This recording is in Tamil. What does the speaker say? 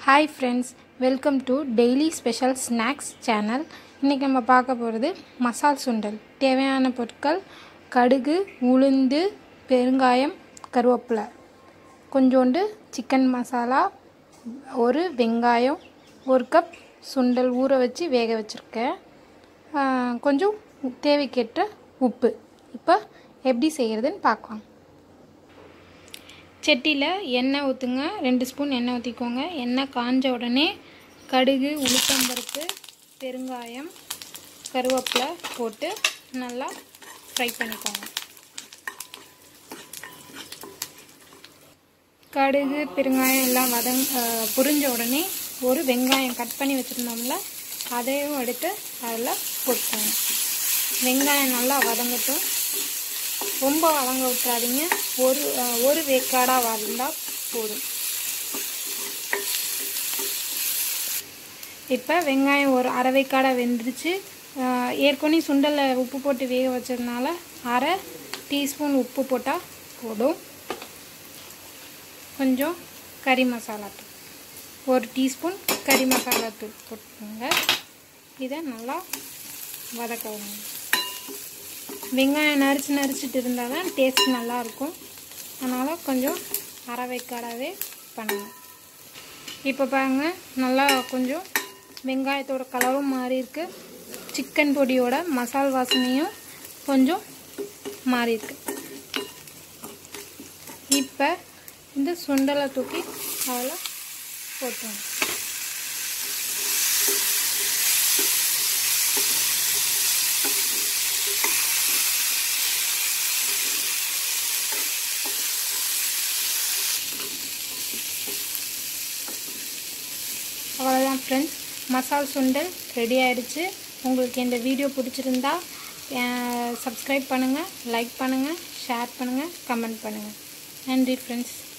hi friends welcome to daily special snacks channel இன்றைக்கி நம்ம பார்க்க போகிறது மசால் சுண்டல் தேவையான பொருட்கள் கடுகு உளுந்து பெருங்காயம் கருவேப்பிலை கொஞ்சோண்டு சிக்கன் மசாலா ஒரு வெங்காயம் ஒரு கப் சுண்டல் ஊற வச்சு வேக வச்சுருக்கேன் ஆஹ் கொஞ்சம் தேவைக்கேற்ற உப்பு இப்போ எப்படி செய்கிறதுன்னு பார்க்கலாம் சட்டியில் எண்ணெய் ஊற்றுங்க ரெண்டு ஸ்பூன் எண்ணெய் ஊற்றிக்கோங்க எண்ணெய் காஞ்ச உடனே கடுகு உளுத்தம்பருப்பு பெருங்காயம் கருவேப்பிலை போட்டு நல்லா ஃப்ரை பண்ணிக்கோங்க கடுகு பெருங்காயம் எல்லாம் வதங் அஹ், புரிஞ்ச உடனே ஒரு வெங்காயம் கட் பண்ணி வச்சுருந்தோம்ல அதையும் எடுத்து அதில் போட்டுக்கோங்க வெங்காயம் நல்லா வதங்கட்டும் ரொம்ப வதங்க விட்டுறாதீங்க ஒரு அஹ், ஒரு வேக்காடாக வந்தால் போதும் இப்போ வெங்காயம் ஒரு அரை வேக்காடாக வெந்துருச்சு அஹ், ஏற்கனவே சுண்டலில் உப்பு போட்டு வேக வச்சதுனால அரை டீஸ்பூன் உப்பு போட்டால் போதும் கொஞ்சம் கறி மசாலா தூள் ஒரு டீஸ்பூன் கறி மசாலா தூள் போட்டுக்கோங்க இதை நல்லா வதக்கணும் வெங்காயம் நரிச்சு நரிச்சிட்டு இருந்தால் தான் டேஸ்ட் நல்லாயிருக்கும் அதனால் கொஞ்சம் அரை வைக்காடாவே பண்ணணும் இப்போ பாருங்க நல்லா கொஞ்சம் வெங்காயத்தோட கலரும் மாறி இருக்கு சிக்கன் பொடியோட மசால் வாசனையும் கொஞ்சம் மாறி இருக்கு இப்போ இந்த சுண்டலை தூக்கி அதில் போட்டுருங்க அவ்வளோதான் ஃப்ரெண்ட்ஸ் மசால் சுண்டல் ரெடி ஆயிடுச்சு உங்களுக்கு இந்த வீடியோ பிடிச்சிருந்தா சப்ஸ்கிரைப் பண்ணுங்கள் லைக் பண்ணுங்கள் ஷேர் பண்ணுங்கள் கமெண்ட் பண்ணுங்கள் நன்றி ஃப்ரெண்ட்ஸ்